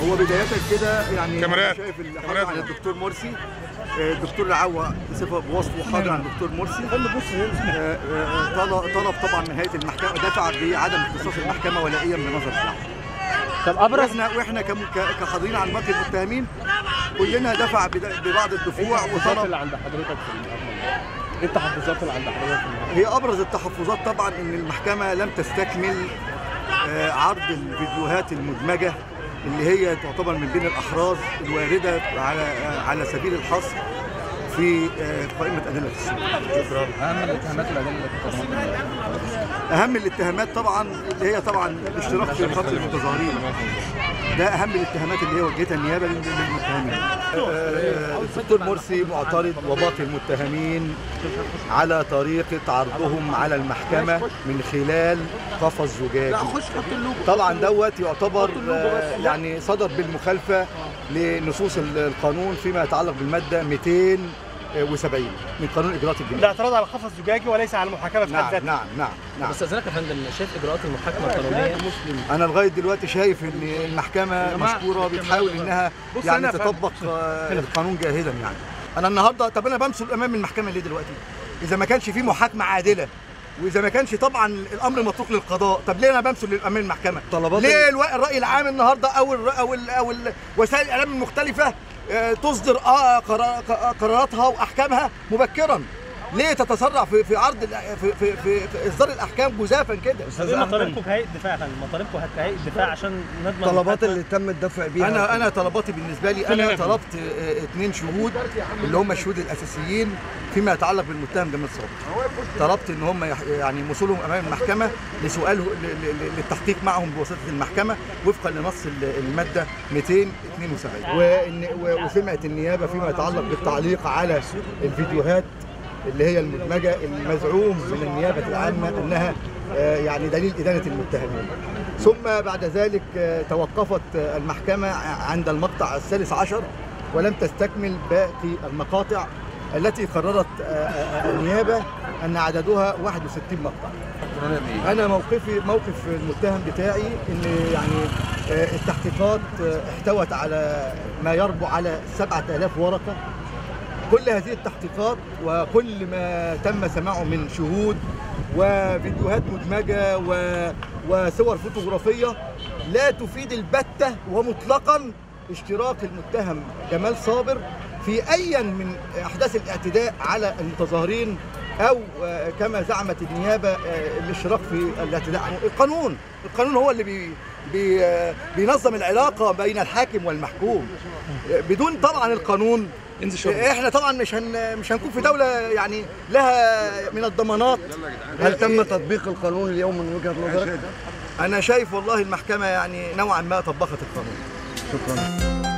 هو بداية كده يعني كاميرات. أنا شايف الحاجة كاميرات. عن الدكتور مرسي آه، الدكتور العوا بصفة بوصفه حاضر عن الدكتور مرسي آه، آه، طلب طلب طبعا من هيئة المحكمة دفع بعدم اختصاص المحكمة ولائيا بنظر الشعب طب ابرز واحنا واحنا كم- ك- كحاضرين عن باقي المتهمين كلنا دفع بد- ببعض الدفوع التحفظات وطلب اللي عند حضرتك في المحكمة ايه التحفظات اللي عند حضرتك في المحكمة؟ هي ابرز التحفظات طبعا ان المحكمه لم تستكمل آه، عرض الفيديوهات المدمجه اللي هي تعتبر من بين الاحراز الوارده على آه، على سبيل الحصر في آه، قائمه ادله السوء. اهم الاتهامات الادله اللي تقدمت اهم الاتهامات طبعا اللي هي طبعا الاشتراك في قتل المتظاهرين ده اهم الاتهامات اللي هي وجهتها النيابه لل- للمتهمين آه، الدكتور مرسي معترض وباقي المتهمين على طريقه عرضهم على المحكمه من خلال قفص زجاجي طبعا دوت يعتبر آه، يعني صدر بالمخالفه لنصوص القانون فيما يتعلق بالماده 270 من قانون الاجراءات الجنائيه الاعتراض على القفص الزجاجي وليس على المحاكمه في حد نعم ذاتها نعم نعم نعم استاذنك يا فندم شايف اجراءات المحاكمه القانونيه انا لغايه دلوقتي شايف ان المحكمه مشكوره بتحاول انها يعني تطبق آه، القانون جاهدا يعني انا النهارده طب انا بمثل امام المحكمه ليه دلوقتي اذا ما كانش في محاكمه عادله واذا ما كانش طبعا الامر متروك للقضاء طب ليه انا بمثل امام المحكمه طلبات ليه الو- الراي العام النهارده او ال او ال او ال وسائل الاعلام المختلفه آه، تصدر آه قرار- ق- قراراتها واحكامها مبكرا ليه تتسرع في في عرض ال- في في في, في اصدار الاحكام جزافا كده ايه مطالبكم كهيئه دفاع يا فندم مطالبكم كهيئه دفاع عشان نضمن الطلبات المحاكمة؟ اللي تم الدفع بيها انا انا طلباتي بالنسبه لي انا طلبت آه، اثنين شهود اللي هم الشهود الاساسيين فيما يتعلق بالمتهم جمال صادق طلبت ان هم يح- يعني وصولهم امام المحكمه لسؤاله ل- ل- ل- للتحقيق معهم بواسطه المحكمه وفقا لنص ال- الماده 272 وإن و- وسمعت النيابه فيما يتعلق بالتعليق على الفيديوهات اللي هي المدمجه المزعوم من النيابه العامه انها آه، يعني دليل ادانه المتهمين ثم بعد ذلك آه، توقفت آه، المحكمه عند المقطع الثالث عشر ولم تستكمل باقي المقاطع التي قررت آه، آه، النيابه ان عددها 61 مقطع انا موقفي موقف المتهم بتاعي ان يعني آه، التحقيقات آه، احتوت على ما يربو على 7000 ورقه كل هذه التحقيقات وكل ما تم سماعه من شهود وفيديوهات مدمجه و... وصور فوتوغرافيه لا تفيد البته ومطلقا اشتراك المتهم جمال صابر في ايا من احداث الاعتداء على المتظاهرين او آه، كما زعمت النيابه آه، الاشتراك في الاعتداء على القانون القانون هو اللي بي بي آه، بينظم العلاقه بين الحاكم والمحكوم آه، بدون طبعا القانون احنا طبعا مش هن مش هنكون في دوله يعني لها من الضمانات هل تم تطبيق القانون اليوم من وجهه نظرك؟ انا شايف والله المحكمه يعني نوعا ما طبقت القانون شكرا